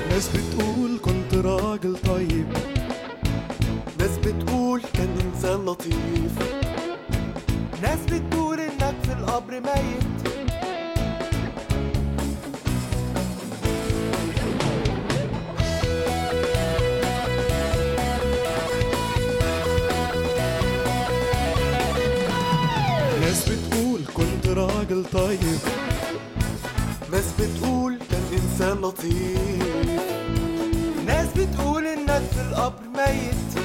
ناس بتقول كنت راجل طيب ناس بتقول كان إنسان لطيف ناس بتقول انك في القبر ميت ناس بتقول كنت راجل طيب ناس بتقول كان إنسان لطيف ناس بتقول انك في القبر ميت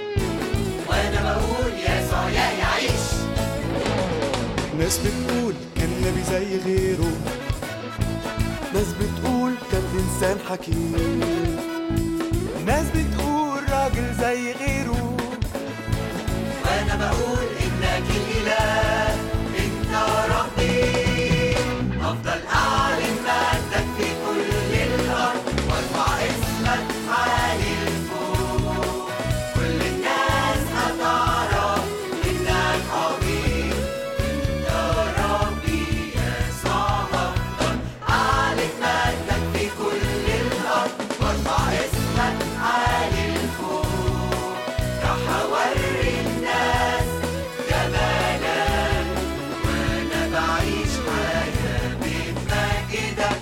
ناس بتقول كان نبي زي غيره ناس بتقول كان إنسان حكيم ناس بتقول راجل زي غيره وانا بقول انك الاله انت ربي افضل اعلن مجدك في كل الارض وارفع اسمك عالي لفوق كل الناس هتعرف انك عظيم انت ربي يسوع افضل اعلن مجدك في كل الارض وارفع اسمك عالي لفوق راح اوري الناس جمالك وانا بعيش حياه بمجدك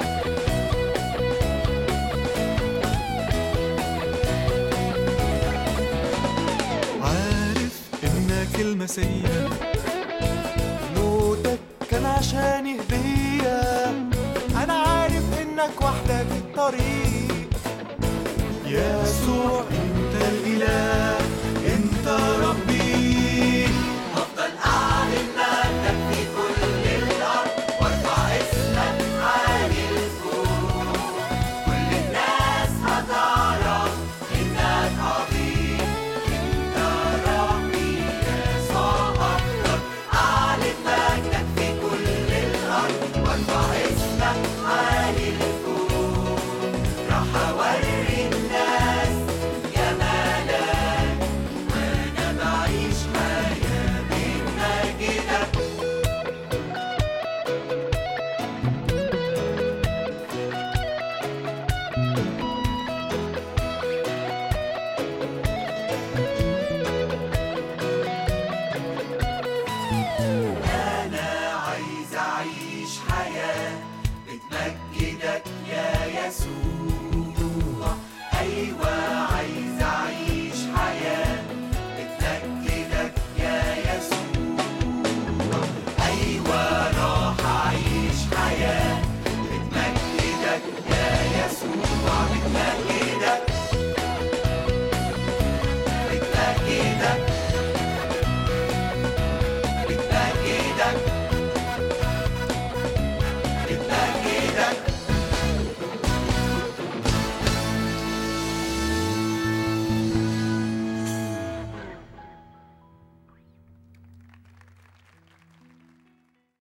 عارف انك المسيح موتك كان عشاني هدية أنا عارف إنك وحدك الطريق يسوع انت الاله انت ربي افضل اعلن مجدك في كل الارض وارفع اسمك عالي لفوق كل الناس هتعرف انك عظيم انت ربي يسوع افضل اعلن مجدك في كل الارض وارفع اسمك عالي لفوق راح اوري الناس جمالك وانا بعيش حياه بمجدك أنا عايز أعيش حياة بتمجدك يا يسوع